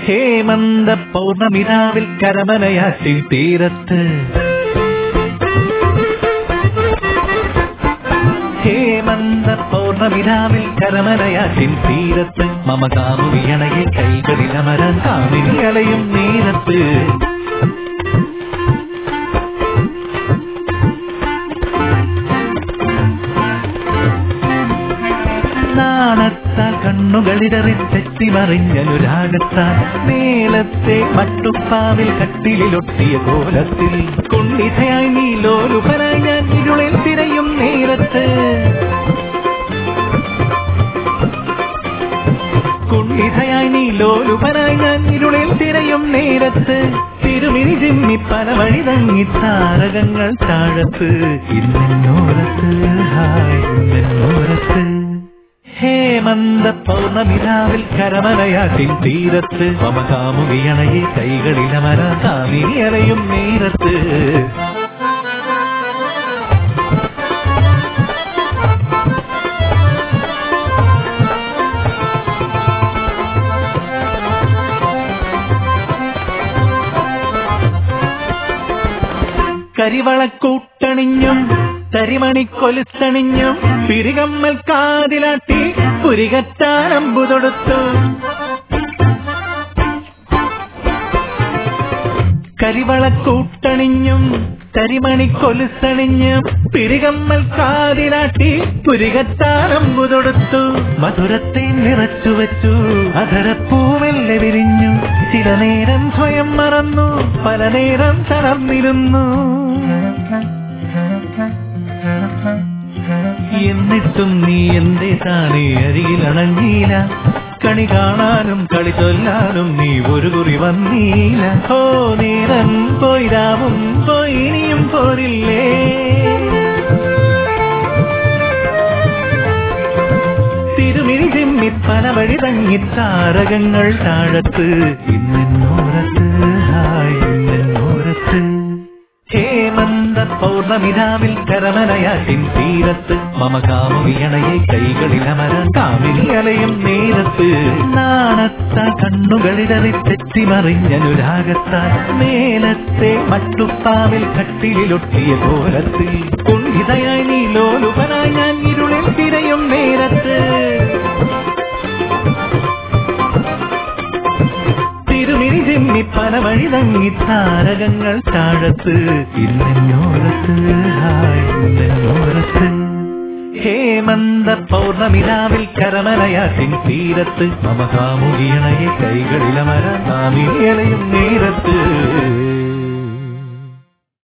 ഹേമന്ത പൗർണമിരാവിൽ കരമനയാറ്റിൻ തീരത്ത് ഹേമന്ത പൗർണമിരാവിൽ കരമനയാറ്റിൻ തീരത്ത് മമതാമുവിയണയെ കൈകളിലമരാൻ കാമിനി അലയും നേരത്ത് നാണത്താൽ കണ്ണുകളിടറി തെറ്റിമറിഞ്ഞനുരാഗത്താൽ മേലത്തെ മട്ടുപ്പാവിൽ കട്ടിലിലൊട്ടിയ കോലത്തിൽ കുണ്ഠിതയായി നീ ലോലുപനായി ഞാൻ ഇരുളിൽ തിരയും നേരത്ത് കുണ്ഠിതയായി നീ ലോലുപനായി ഞാൻ ഇരുളിൽ തിരയും നേരത്ത് തിരുമിനി ചിമ്മി പല വഴി തങ്ങി താരകങ്ങൾ താഴത്ത് ഇന്നെന്നോരത്ത് ഹായ് ഇന്നെന്നോരത്ത് ഹേമന്ത പൗർണമിരാവിൽ കരമനയാറ്റിൻ തീരത്ത് മമകാമുകിയണയെ കൈകളിലമര കാമിനി അലയും നേരത്ത് കരിവളക്കൂട്ടണിഞ്ഞും തരിമണിക്കൊലുത്തണിഞ്ഞും പിരികമ്മൽ കാതിലാട്ടി പുരികത്താനമ്പു തൊടുത്തു കരിവളക്കൂട്ടണിഞ്ഞും തരിമണിക്കൊലുത്തണിഞ്ഞും പിരികമ്മൽ കാതിലാട്ടി പുരികത്താനമ്പു തൊടുത്തു മധുരത്തെ നിറച്ചു വെച്ചു അധരപ്പൂവെല്ലെ വിരിഞ്ഞു ചില നേരം സ്വയം മറന്നു പല നേരം തളർന്നിരുന്നു എന്നിട്ടും നീ എന്റെ താണി അരികിലണഞ്ഞീല കണി കാണാനും കളി ചൊല്ലാനും നീ ഒരു കുറി വന്നീല ഓ നേരം പോയിരാവും പോയി ഇനിയും പോരില്ലേ തിരുമിനി ചിമ്മി പല വഴി തങ്ങി താരകങ്ങൾ താഴത്ത് ഇന്നെന്നോരത്ത് ഹായ് ഇന്നെന്നോരത്ത് ഹേമന്ത പൗർണമിരാവിൽ കരമനയാറ്റിൻ തീരത്ത് മമകാമുകിയണയെ കൈകളിലമര കാമിനി അലയും നേരത്ത് നാണത്ത കണ്ണുകളിടറി തെറ്റിമറിഞ്ഞനുരാഗത്താൽ മേലത്തെ മട്ടുപ്പാവിൽ കട്ടിലിലൊട്ടിയ കോലത്തിൽ കുണ്ഠിതയായി നീ ലോലുപനായി ഞാൻ ഇരുളിൽ തിരയും നേരത്ത് തിരുമിനി ചിമ്മി പല വഴി തങ്ങി താരകങ്ങൾ താഴത്ത് ഇന്നെന്നോരത്ത് ഹായ് ഇന്നെന്നോരത്ത് ഹേമന്ത പൗർണമിരാവിൽ കരമനയാറ്റിൻ തീരത്ത് മമകാമുകിയണയെ കൈകളിലമര നാമികളെ